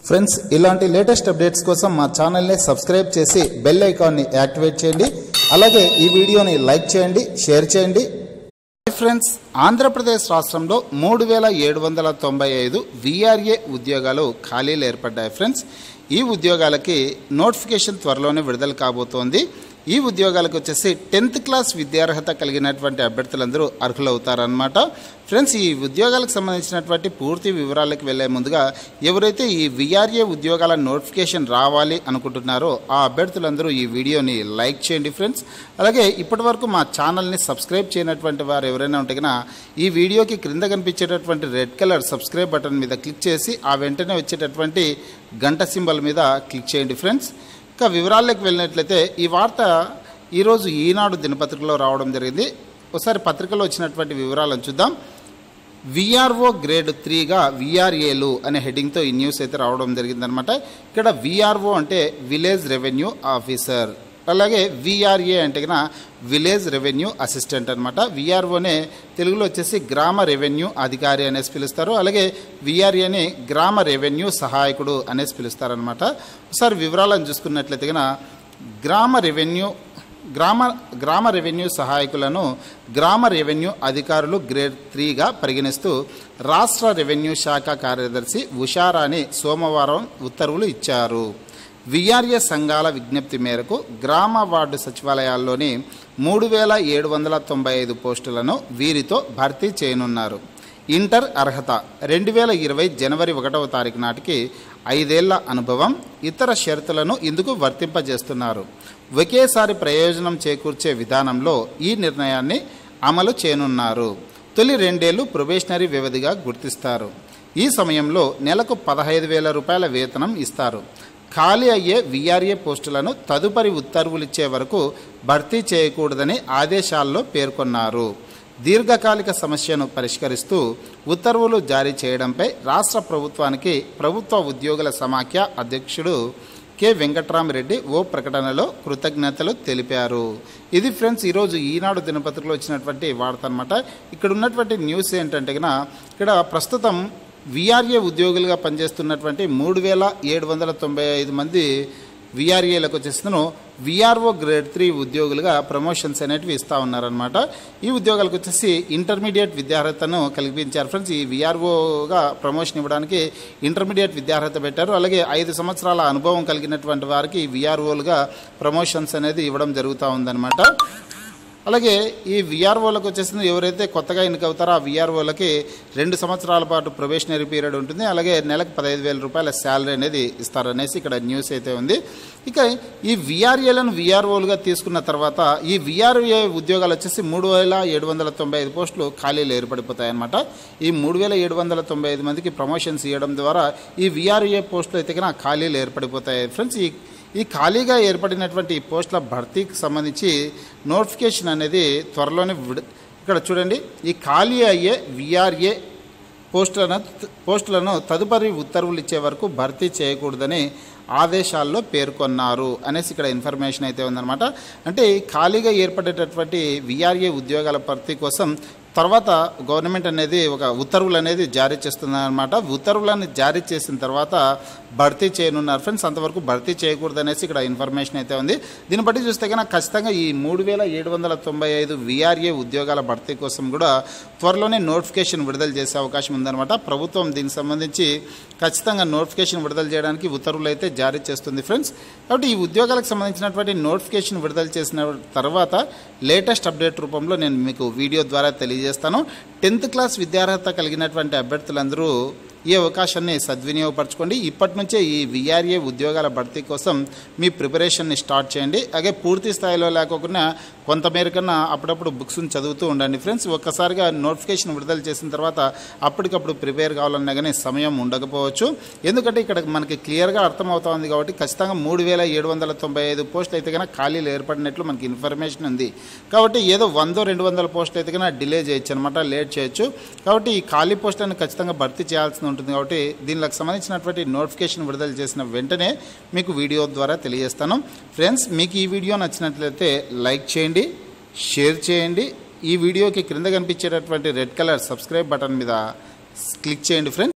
friends ఇలాంటి latest updates కోసం మా ఛానల్ని సబ్స్క్రైబ్ చేసి బెల్ ఐకాన్ని యాక్టివేట్ చేయండి అలాగే ఈ వీడియోని లైక్ చేయండి షేర్ చేయండి ఫ్రెండ్స్ ఆంధ్రప్రదేశ్ రాష్ట్రంలో మూడు వేల ఏడు వందల తొంభై ఐదు విఆర్ఏ ఉద్యోగాలు ఖాళీలు ఏర్పడ్డాయి ఫ్రెండ్స్ ఈ ఉద్యోగాలకి నోటిఫికేషన్ త్వరలోనే విడుదల కాబోతోంది ఈ ఉద్యోగాలకు వచ్చేసి టెన్త్ క్లాస్ విద్యార్హత కలిగినటువంటి అభ్యర్థులందరూ అర్హులవుతారనమాట ఫ్రెండ్స్ ఈ ఉద్యోగాలకు సంబంధించినటువంటి పూర్తి వివరాలకు వెళ్లే ముందుగా ఎవరైతే ఈ విఆర్ఏ ఉద్యోగాల నోటిఫికేషన్ రావాలి అనుకుంటున్నారో ఆ అభ్యర్థులందరూ ఈ వీడియోని లైక్ చేయండి ఫ్రెండ్స్ అలాగే ఇప్పటి వరకు మా ఛానల్ని సబ్స్క్రైబ్ చేయనటువంటి వారు ఎవరైనా ఉంటే కనుక ఈ వీడియోకి క్రింద కనిపించేటటువంటి రెడ్ కలర్ సబ్స్క్రైబ్ బటన్ మీద క్లిక్ చేసి ఆ వెంటనే వచ్చేటటువంటి గంట సింబల్ మీద క్లిక్ చేయండి ఫ్రెండ్స్ ఇక వివరాల్లోకి వెళ్ళినట్లయితే ఈ వార్త ఈరోజు ఈనాడు దినపత్రికలో రావడం జరిగింది ఒకసారి పత్రికలో వచ్చినటువంటి వివరాలను చూద్దాం విఆర్ఓ గ్రేడ్ త్రీగా విఆర్ఏలు అనే హెడ్డింగ్తో ఈ న్యూస్ అయితే రావడం జరిగిందనమాట ఇక్కడ విఆర్ఓ అంటే విలేజ్ రెవెన్యూ ఆఫీసర్ అలాగే విఆర్ఏ అంటే కన్నా విలేజ్ రెవెన్యూ అసిస్టెంట్ అనమాట విఆర్ఓనే తెలుగులో వచ్చేసి గ్రామ రెవెన్యూ అధికారి అనేసి పిలుస్తారు అలాగే విఆర్ఏని గ్రామ రెవెన్యూ సహాయకుడు అనేసి పిలుస్తారనమాట ఒకసారి వివరాలను చూసుకున్నట్లయితే కన్నా గ్రామ రెవెన్యూ గ్రామ గ్రామ రెవెన్యూ సహాయకులను గ్రామ రెవెన్యూ అధికారులు గ్రేడ్ త్రీగా పరిగణిస్తూ రాష్ట్ర రెవెన్యూ శాఖ కార్యదర్శి ఉషారాణి సోమవారం ఉత్తర్వులు ఇచ్చారు విఆర్ఏ సంఘాల విజ్ఞప్తి మేరకు గ్రామ వార్డు సచివాలయాల్లోని మూడు వేల ఏడు వందల తొంభై ఐదు పోస్టులను వీరితో భర్తీ చేయనున్నారు ఇంటర్ అర్హత రెండు వేల ఇరవై జనవరి ఒకటవ తారీఖు నాటికి ఐదేళ్ల అనుభవం ఇతర షరతులను ఇందుకు వర్తింపజేస్తున్నారు ఒకేసారి ప్రయోజనం చేకూర్చే విధానంలో ఈ నిర్ణయాన్ని అమలు చేయనున్నారు తొలి రెండేళ్లు ప్రొబేషనరీ వ్యవధిగా గుర్తిస్తారు ఈ సమయంలో నెలకు పదహైదు వేల రూపాయల వేతనం ఇస్తారు ఖాళీ అయ్యే విఆర్ఏ పోస్టులను తదుపరి ఉత్తర్వులిచ్చే వరకు భర్తీ చేయకూడదని ఆదేశాల్లో పేర్కొన్నారు దీర్ఘకాలిక సమస్యను పరిష్కరిస్తూ ఉత్తర్వులు జారీ చేయడంపై రాష్ట్ర ప్రభుత్వానికి ప్రభుత్వ ఉద్యోగుల సమాఖ్య అధ్యక్షుడు కె వెంకట్రామరెడ్డి ఓ ప్రకటనలో కృతజ్ఞతలు తెలిపారు ఇది ఫ్రెండ్స్ ఈరోజు ఈనాడు దినపత్రికలో వచ్చినటువంటి వార్త అనమాట ఇక్కడ ఉన్నటువంటి న్యూస్ ఏంటంటే కనుక ఇక్కడ ప్రస్తుతం విఆర్ఏ ఉద్యోగులుగా పనిచేస్తున్నటువంటి మూడు వేల ఏడు వందల తొంభై ఐదు మంది విఆర్ఏలకు వచ్చేస్తున్నాను విఆర్ఓ గ్రేడ్ త్రీ ఉద్యోగులుగా ప్రమోషన్స్ అనేటివి ఇస్తూ ఉన్నారనమాట ఈ ఉద్యోగాలకు వచ్చేసి ఇంటర్మీడియట్ విద్యార్హతను కల్పించారు ఫ్రెండ్స్ ఈ విఆర్ఓగా ప్రమోషన్ ఇవ్వడానికి ఇంటర్మీడియట్ విద్యార్హత పెట్టారు అలాగే ఐదు సంవత్సరాల అనుభవం కలిగినటువంటి వారికి విఆర్ఓలుగా ప్రమోషన్స్ అనేది ఇవ్వడం జరుగుతూ ఉందన్నమాట అలాగే ఈ విఆర్ఓలకు వచ్చేసింది ఎవరైతే కొత్తగా ఎన్నికవుతారో ఆ విఆర్ఓలకి రెండు సంవత్సరాల పాటు ప్రొబేషనరీ పీరియడ్ ఉంటుంది అలాగే నెలకు పదహైదు వేల రూపాయల శాలరీ అనేది ఇస్తారనేసి ఇక్కడ న్యూస్ అయితే ఉంది ఇక ఈ విఆర్ఏలను విఆర్ఓలుగా తీసుకున్న తర్వాత ఈ విఆర్ఏ ఉద్యోగాలు వచ్చేసి మూడు వేల ఏడు వందల తొంభై ఐదు పోస్టులు ఖాళీలు ఏర్పడిపోతాయి అనమాట ఈ మూడు వేల ఏడు వందల తొంభై ఐదు మందికి ప్రమోషన్స్ ఇవ్వడం ద్వారా ఈ విఆర్ఏ పోస్టులు అయితే కన్నా ఖాళీలు ఏర్పడిపోతాయి ఫ్రెండ్స్ ఈ ఈ ఖాళీగా ఏర్పడినటువంటి ఈ పోస్టుల భర్తీకి సంబంధించి నోటిఫికేషన్ అనేది త్వరలోనే విడు ఇక్కడ చూడండి ఈ ఖాళీ అయ్యే విఆర్ఏ పోస్టులను పోస్టులను తదుపరి ఉత్తర్వులు ఇచ్చే వరకు భర్తీ చేయకూడదని ఆదేశాల్లో పేర్కొన్నారు అనేసి ఇక్కడ ఇన్ఫర్మేషన్ అయితే ఉందన్నమాట అంటే ఈ ఖాళీగా ఏర్పడేటటువంటి విఆర్ఏ ఉద్యోగాల భర్తీ కోసం తర్వాత గవర్నమెంట్ అనేది ఒక ఉత్తర్వులు అనేది జారీ చేస్తుందన్నమాట ఉత్తర్వులను జారీ చేసిన తర్వాత భర్తీ చేయనున్నారు ఫ్రెండ్స్ అంతవరకు భర్తీ చేయకూడదు అనేసి ఇక్కడ ఇన్ఫర్మేషన్ అయితే ఉంది దీన్ని బట్టి చూస్తే కనుక ఖచ్చితంగా ఈ మూడు వేల ఏడు వందల తొంభై ఐదు విఆర్ఏ ఉద్యోగాల భర్తీ కోసం కూడా త్వరలోనే నోటిఫికేషన్ విడుదల చేసే అవకాశం ఉందన్నమాట ప్రభుత్వం దీనికి సంబంధించి ఖచ్చితంగా నోటిఫికేషన్ విడుదల చేయడానికి ఉత్తర్వులు అయితే జారీ చేస్తుంది ఫ్రెండ్స్ కాబట్టి ఈ ఉద్యోగాలకు సంబంధించినటువంటి నోటిఫికేషన్ విడుదల చేసిన తర్వాత లేటెస్ట్ అప్డేట్ రూపంలో నేను మీకు వీడియో ద్వారా తెలియజేస్తాను టెన్త్ క్లాస్ విద్యార్హత కలిగినటువంటి అభ్యర్థులందరూ ఈ అవకాశాన్ని సద్వినియోగపరచుకోండి ఇప్పటి నుంచే ఈ విఆర్ఏ ఉద్యోగాల భర్తీ కోసం మీ ప్రిపరేషన్ని స్టార్ట్ చేయండి అలాగే పూర్తి స్థాయిలో లేకోకుండా కొంతమేరకన్నా అప్పుడప్పుడు బుక్స్ని చదువుతూ ఉండండి ఫ్రెండ్స్ ఒక్కసారిగా నోటిఫికేషన్ విడుదల చేసిన తర్వాత అప్పటికప్పుడు ప్రిపేర్ కావాలన్నా కానీ సమయం ఉండకపోవచ్చు ఎందుకంటే ఇక్కడ మనకి క్లియర్గా అర్థమవుతోంది కాబట్టి ఖచ్చితంగా మూడు వేల ఏడు వందల తొంభై ఐదు పోస్టులు అయితే కనుక ఖాళీలు ఏర్పడినట్లు మనకి ఇన్ఫర్మేషన్ ఉంది కాబట్టి ఏదో వందో రెండు వందల పోస్టులు అయితే కనుక డిలే చేయొచ్చు అనమాట లేట్ చేయొచ్చు కాబట్టి ఈ ఖాళీ పోస్టులను ఖచ్చితంగా భర్తీ చేయాల్సి ఉంటుంది కాబట్టి దీనికి సంబంధించినటువంటి నోటిఫికేషన్ విడుదల చేసిన వెంటనే మీకు వీడియో ద్వారా తెలియజేస్తాను ఫ్రెండ్స్ మీకు ఈ వీడియో నచ్చినట్లయితే లైక్ చేయండి షేర్ చేయండి ఈ వీడియోకి క్రింద కనిపించేటటువంటి రెడ్ కలర్ సబ్స్క్రైబ్ బటన్ మీద క్లిక్ చేయండి ఫ్రెండ్స్